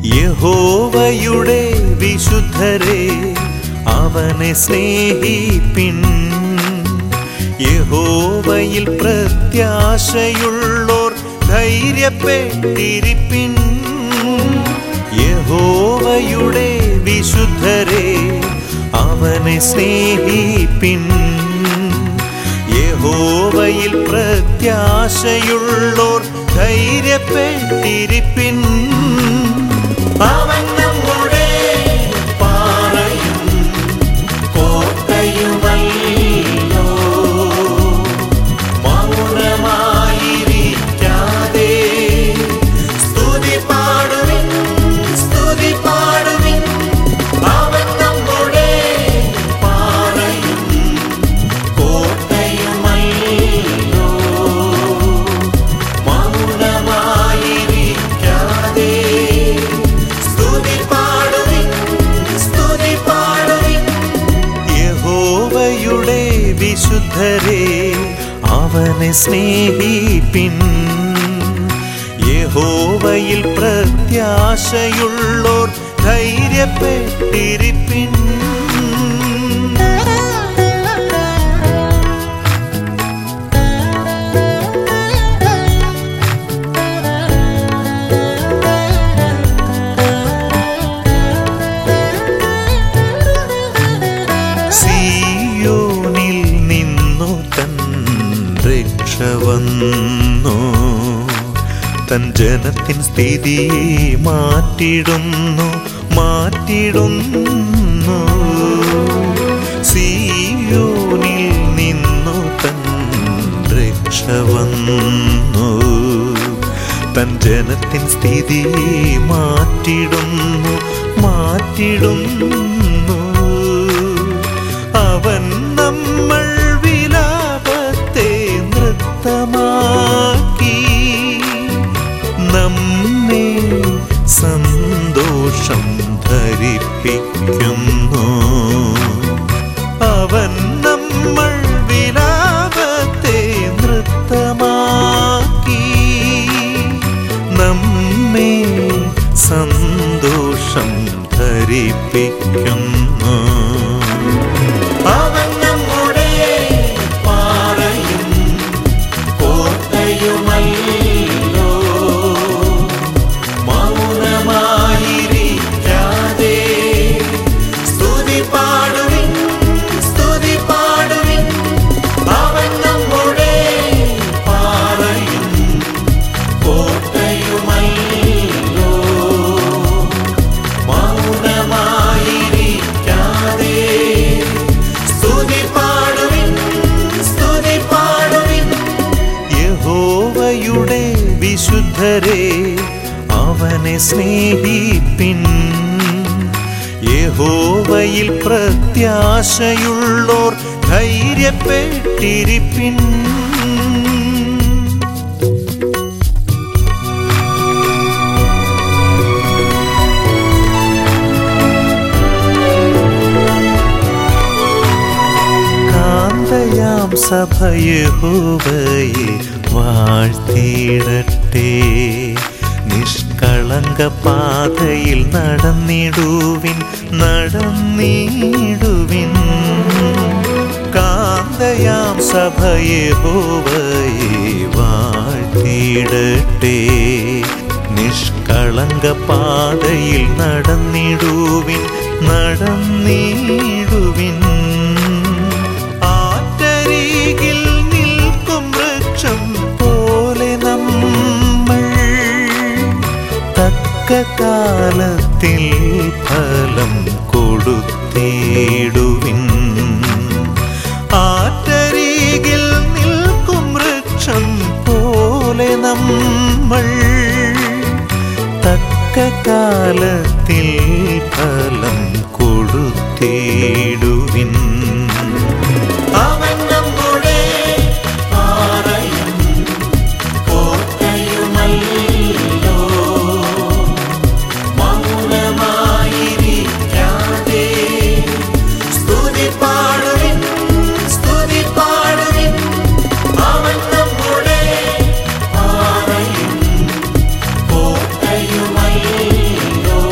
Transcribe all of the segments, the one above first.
യഹോവയുടെ വിശുദ്ധരെ അവനെ സ്നേഹിപ്പിൻ യഹോവയിൽ പ്രത്യാശയുള്ളോർ ധൈര്യപ്പെട്ടിരിപ്പിൻ യഹോവയുടെ വിശുദ്ധരെ അവനെ സ്നേഹിപ്പിൻ യഹോവയിൽ പ്രത്യാശയുള്ളോർ ധൈര്യപ്പെട്ടിരിപ്പിൻ അവൻ നമ്മുടെ പാറയും കോട്ടയുമല്ലോ മൗനമായിരിക്കാതെ സ്തുതി പാടുവിൻ സ്തുതി പാടുവിൻ അവൻ നമ്മുടെ പാറയും കോട്ടയുമല്ലോ മൗനമായിരിക്കാതെ സ്തുതി പാടുവിൻ സ്തുതി പാടുവിൻ യഹോവയുടെ വിശുദ്ധരെ അവനെ സ്നേഹിപ്പിൻ യഹോവയിൽ പ്രത്യാശയുള്ളോർ ധൈര്യപ്പെട്ടിരിപ്പിൻ സിയോനിൽ നിന്നു തൻ രക്ഷ വന്നു തൻ ജനത്തിൻ സ്ഥിതിയെ മാറ്റിടുന്നു മാറ്റിടുന്നു സിയോനിൽ നിന്നു തൻ രക്ഷ വന്നു തൻ ജനത്തിൻ സ്ഥിതിയെ മാറ്റിടുന്നു മാറ്റിടുന്നു അവൻ നമ്മൾ വിലാപത്തെ നൃത്തമാക്കി നമ്മെ സന്തോഷം ധരിപ്പിക്കുന്നു അവൻ നമ്മൾ വിലാപത്തെ നൃത്തമാക്കി നമ്മെ സന്തോഷം ധരിപ്പിക്കുന്നു അവൻ നമ്മുടെ പാറയും കോട്ടയുമല്ലോ മൗനമായിരിക്കാതെ സ്തുതി പാടുവിൻ സ്തുതി പാടുവിൻ അവൻ നമ്മുടെ പാറയും കോട്ടയുമല്ലോ മൗനമായിരിക്കാതെ സ്തുതി പാടുവിൻ സ്തുതി പാടുവിൻ യഹോവയുടെ വിശുദ്ധരെ അവനെ സ്നേഹിപ്പിൻ യഹോവയിൽ പ്രത്യാശയുള്ളോർ ധൈര്യപ്പെട്ടിരിപ്പിൻ കാന്തയാം സഭയഹോവയെ വാഴ്ത്തിയിടട്ടെ നിഷ്കളങ്ക പാതയിൽ നടന്നിടുവിൻ നടന്നിടുവിൻ കാന്തയാം സഭയഹോവയെ വാഴ്ത്തിയിടട്ടെ നിഷ്കളങ്ക പാതയിൽ നടന്നിടുവിൻ നടന്നിടുവിൻ ആറ്റരികിൽ നിൽക്കും വൃക്ഷം പോലെ നമ്മൾ തക്ക കാലത്തിൽ ഫലം കൊടുത്തിടുവിൻ ആറ്റരികിൽ നിൽക്കും വൃക്ഷം പോലെ നമ്മൾ തക്ക കാലത്തിൽ ഫലം കൊടുത്തിടുവിൻ അവൻ നമ്മുടെ പാറയും കോട്ടയുമല്ലോ മൗനമായിരിക്കാതെ സ്തുതി പാടുവിൻ സ്തുതി പാടുവിൻ അവൻ നമ്മുടെ പാറയും കോട്ടയുമല്ലോ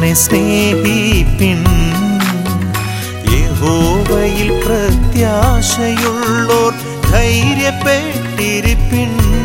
അവനെ സ്നേഹിപ്പിൻ യഹോവയിൽ പ്രത്യാശയുള്ളോർ ധൈര്യപ്പെട്ടിരിപ്പിൻ